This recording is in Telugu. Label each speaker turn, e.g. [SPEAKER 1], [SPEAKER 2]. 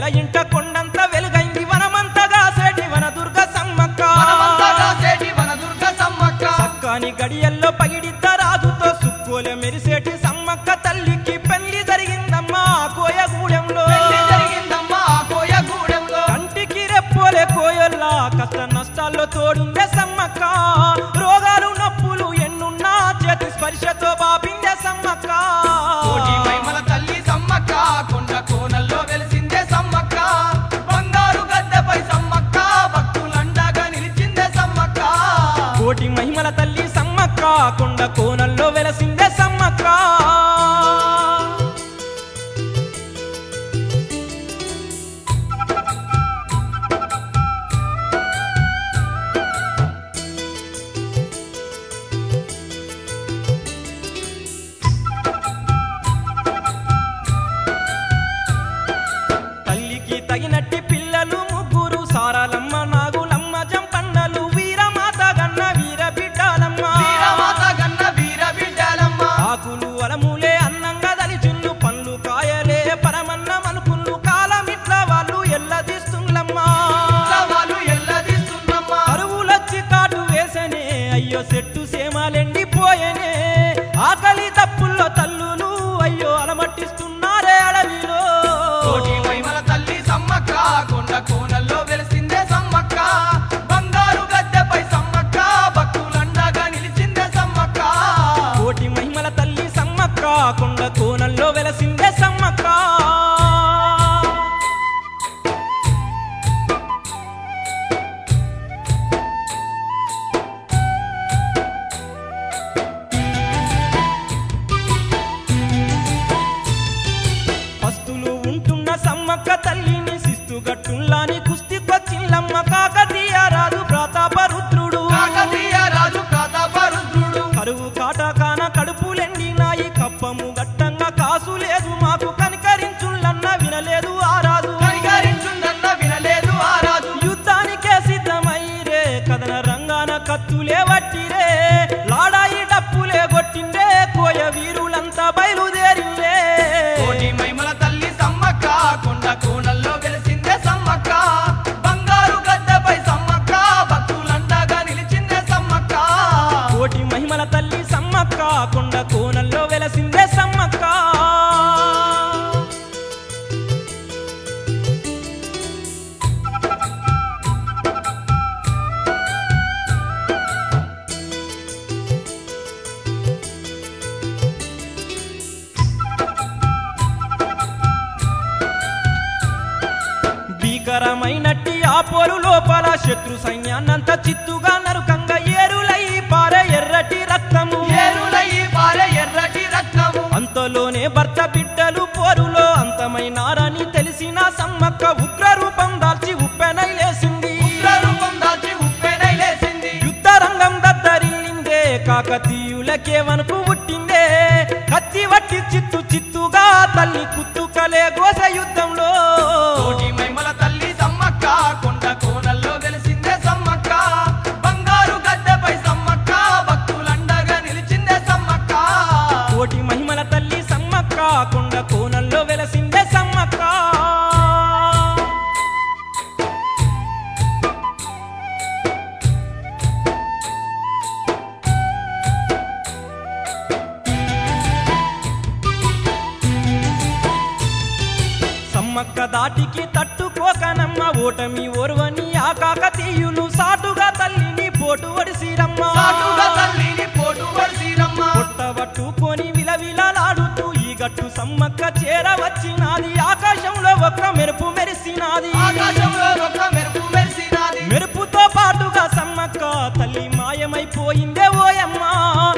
[SPEAKER 1] ఇంట కొండంత వెలుగైంది వనమంతగా సేటి వన దుర్గ సమ్మక్క
[SPEAKER 2] మనమంతగా సేటి వన దుర్గ సమ్మక్క
[SPEAKER 1] సక్కాని గడియల్లో పగిడిద్ద రాజుతో సుక్కోలె మెరిసేటి సమ్మక్క తల్లికి పెళ్లి జరిగిందమ్మా ఆ కోయగూడెంలో
[SPEAKER 2] పెళ్లి జరిగిందమ్మా ఆ కోయగూడెంలో
[SPEAKER 1] కంటికి రెప్పోలే కోయల్లా కష్ట నష్టాల్లో తోడుండే సమ్మక్క రోగాలు నొప్పులు ఎన్నున్నా చేతి స్పర్శతో బాపిందే సమ్మక్క
[SPEAKER 2] కోటి మైమల తల్లి సమ్మక్క కొండ కోనల్లో వెలిసిందే సమ్మక్క బంగారు గద్దెపై సమ్మక్క భక్తులండగా నిలిచిందే సమ్మక్క
[SPEAKER 1] కోటి మహిమల తల్లి సమ్మక్క కొండ కోనల్లో వెలసిందే సమ్మక్క తల్లికి తగినట్టి పిల్లలు ముగ్గురు సారాలమ్మ నాగులమ్మ జంపన్నలు వీరమాత గన్న వీర బిడ్డాలమ్మ
[SPEAKER 2] వీరమాత గన్న వీర బిడ్డలమ్మ
[SPEAKER 1] ఆకులు అలములే అన్నంగా దలిచుళ్ళు పండ్లు కాయలే పరమన్నమనుకుళ్ళు కాలమిట్ల వాళ్ళు ఎల్లదీస్తుండ్లమ్మా
[SPEAKER 2] వాళ్ళు ఎల్లదిస్తున్నమ్మా
[SPEAKER 1] కరువులొచ్చి కాటు వేసనే అయ్యో చెట్టు సేమాలెండిపోయనే ఆకలి తప్పుల్లో తల్లులు అయ్యో అలమట్టిస్తున్నారే అడవిలో
[SPEAKER 2] కోటి మైమల తల్లి సమ్మక్క కొండ కోనల్లో వెలిసిందే సమ్మక్క బంగారు గద్దెపై సమ్మక్క భక్తులండగా నిలిచిందే సమ్మక్క
[SPEAKER 1] కోటి మహిమల తల్లి సమ్మక్క కొండ కోనల్లో వెలసిందే సమ్మక్క పస్తులు ఉంటున్న సమ్మక్క తల్లిని శిస్తు గట్టుల్లాని కుస్తి కొచ్చిల్లమ్మ కాకతీయ రాజు ప్రతాప రుద్రుడు
[SPEAKER 2] కాకతీయ రాజు ప్రతాపరుద్రుడు
[SPEAKER 1] కరువు కాటకాన కడుపులెండినాయి కప్పము గట్టంగా కాసు లేదు మాకు కనికరించుళ్ళన్న వినలేదు ఆ రాజు
[SPEAKER 2] కనికరించుందన్న వినలేదు ఆ రాజు
[SPEAKER 1] యుద్ధానికే సిద్ధమైరే కథన రంగాన కత్తులే వట్టిరే లాడాయి డప్పులే కొట్టిండే కోయ వీరులంతా బయలుదేరిందే
[SPEAKER 2] కోటి మైమల తల్లి సమ్మక్క కొండ కోనల్లో వెలిసిందే సమ్మక్క బంగారు గద్దెపై సమ్మక్క భక్తులండగా నిలిచిందే సమ్మక్క
[SPEAKER 1] కోటి మహిమల తల్లి సమ్మక్క కొండ కోనల్లో వెలసిందే సమ్మక్క భీకరమైనట్టి ఆ పోరు లోపల శత్రు సైన్యాన్నంత చిత్తుగా నరుకంగా ఏరులై పారే ఎర్రటి రక్తము
[SPEAKER 2] ఏరులై పారే ఎర్రటి రక్తము
[SPEAKER 1] అంతలోనే భర్త బిడ్డలు పోరులో అంతమైనారని తెలిసిన సమ్మక్క ఉగ్ర రూపం దాల్చి ఉప్పెనై లేసింది
[SPEAKER 2] ఉగ్ర రూపం దాల్చి ఉప్పెనై లేసింది
[SPEAKER 1] యుద్ధ రంగం దద్దరిల్లిందే కాకతీయులకే వణుకు పుట్టిందే కత్తి వట్టి చిత్తు చిత్తుగా తల్లి కుత్తుకలే గోస యుద్ధంలో
[SPEAKER 2] కోటి మైమల తల్లి సమ్మక్క కొండ కోనల్లో వెలిసిందే సమ్మక్క బంగారు గద్దెపై సమ్మక్క భక్తులండగా నిలిచిందే సమ్మక్క
[SPEAKER 1] కోటి మహిమల తల్లి సమ్మక్క కొండ కోనల్లో వెలసిందే సమ్మక్క సమ్మక్క దాటికి తట్టుకోకనమ్మ ఓటమి ఓర్వని ఆ కాకతీయులు సాటుగా తల్లిని పోటు వడిసిరమ్మ
[SPEAKER 2] సాటుగా తల్లిని పోటు పడిసిరమ్మ
[SPEAKER 1] పొట్టబట్టుకొని విలవిలలాడుతూ ఈ గట్టు సమ్మక్క చేరవచ్చినాది ఆకాశంలో ఒక్క మెరుపు మెరిసినాది
[SPEAKER 2] ఆకాశంలో ఒక మెరుపు మెరిసినాది
[SPEAKER 1] మెరుపుతో పాటుగా సమ్మక్క తల్లి మాయమైపోయిందే ఓయమ్మ